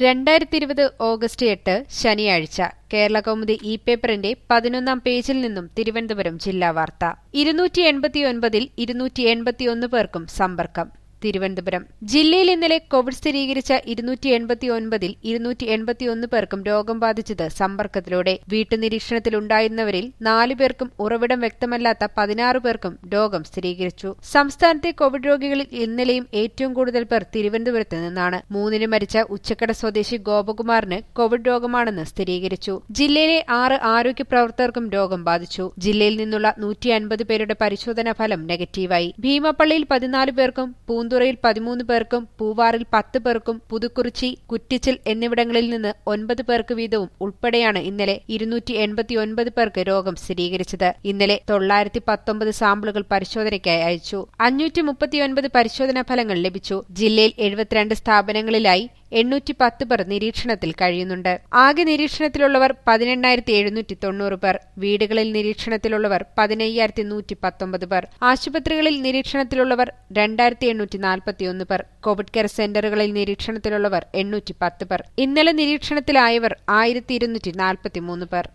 രണ്ടായിരത്തി ഇരുപത് ഓഗസ്റ്റ് എട്ട് ശനിയാഴ്ച കേരളകൗമുദി ഇ പേപ്പറിന്റെ പതിനൊന്നാം പേജിൽ നിന്നും തിരുവനന്തപുരം ജില്ലാ വാർത്ത ഇരുന്നൂറ്റി എൺപത്തിയൊൻപതിൽ ഇരുന്നൂറ്റി എൺപത്തിയൊന്ന് പേർക്കും സമ്പർക്കം തിരുവനന്തപുരം ജില്ലയിൽ ഇന്നലെ കോവിഡ് സ്ഥിരീകരിച്ച ഇരുന്നൂറ്റി എൺപത്തിയൊൻപതിൽ ഇരുന്നൂറ്റി എൺപത്തിയൊന്ന് പേർക്കും രോഗം ബാധിച്ചത് സമ്പർക്കത്തിലൂടെ വീട്ടുനിരീക്ഷണത്തിലുണ്ടായിരുന്നവരിൽ നാലു പേർക്കും ഉറവിടം വ്യക്തമല്ലാത്ത പതിനാറ് പേർക്കും രോഗം സ്ഥിരീകരിച്ചു സംസ്ഥാനത്തെ കോവിഡ് രോഗികളിൽ ഇന്നലെയും ഏറ്റവും കൂടുതൽ പേർ തിരുവനന്തപുരത്ത് നിന്നാണ് മൂന്നിന് മരിച്ച ഉച്ചക്കട സ്വദേശി ഗോപകുമാറിന് കോവിഡ് രോഗമാണെന്ന് സ്ഥിരീകരിച്ചു ജില്ലയിലെ ആറ് ആരോഗ്യ പ്രവർത്തകർക്കും രോഗം ബാധിച്ചു ജില്ലയിൽ നിന്നുള്ള നൂറ്റി അൻപത് പേരുടെ പരിശോധനാ ഫലം നെഗറ്റീവായി ഭീമപ്പള്ളിയിൽ പതിനാല് പേർക്കും പൂന്തുറയിൽ പതിമൂന്ന് പേർക്കും പൂവാറിൽ പത്ത് പേർക്കും പുതുക്കുറിച്ചി കുറ്റിച്ചിൽ എന്നിവിടങ്ങളിൽ നിന്ന് ഒൻപത് പേർക്ക് വീതവും ഉൾപ്പെടെയാണ് ഇന്നലെ ഇരുന്നൂറ്റി എൺപത്തിയൊൻപത് പേർക്ക് രോഗം സ്ഥിരീകരിച്ചത് ഇന്നലെ തൊള്ളായിരത്തി പത്തൊമ്പത് സാമ്പിളുകൾ പരിശോധനയ്ക്കായി അയച്ചു അഞ്ഞൂറ്റി മുപ്പത്തിയൊൻപത് പരിശോധനാ ഫലങ്ങൾ ലഭിച്ചു ജില്ലയിൽ എഴുപത്തിരണ്ട് സ്ഥാപനങ്ങളിലായി എണ്ണൂറ്റി പത്ത് പേർ നിരീക്ഷണത്തിൽ കഴിയുന്നുണ്ട് ആകെ നിരീക്ഷണത്തിലുള്ളവർ പതിനെണ്ണായിരത്തി എഴുന്നൂറ്റി തൊണ്ണൂറ് പേർ വീടുകളിൽ നിരീക്ഷണത്തിലുള്ളവർ പതിനയ്യായിരത്തി നൂറ്റി പത്തൊമ്പത് പേർ ആശുപത്രികളിൽ നിരീക്ഷണത്തിലുള്ളവർ രണ്ടായിരത്തി എണ്ണൂറ്റി നാൽപ്പത്തിയൊന്ന് പേർ കോവിഡ് കെയർ സെന്ററുകളിൽ നിരീക്ഷണത്തിലുള്ളവർ എണ്ണൂറ്റി പത്ത് പേർ ഇന്നലെ നിരീക്ഷണത്തിലായവർ ആയിരത്തി ഇരുന്നൂറ്റി നാൽപ്പത്തിമൂന്ന് പേർ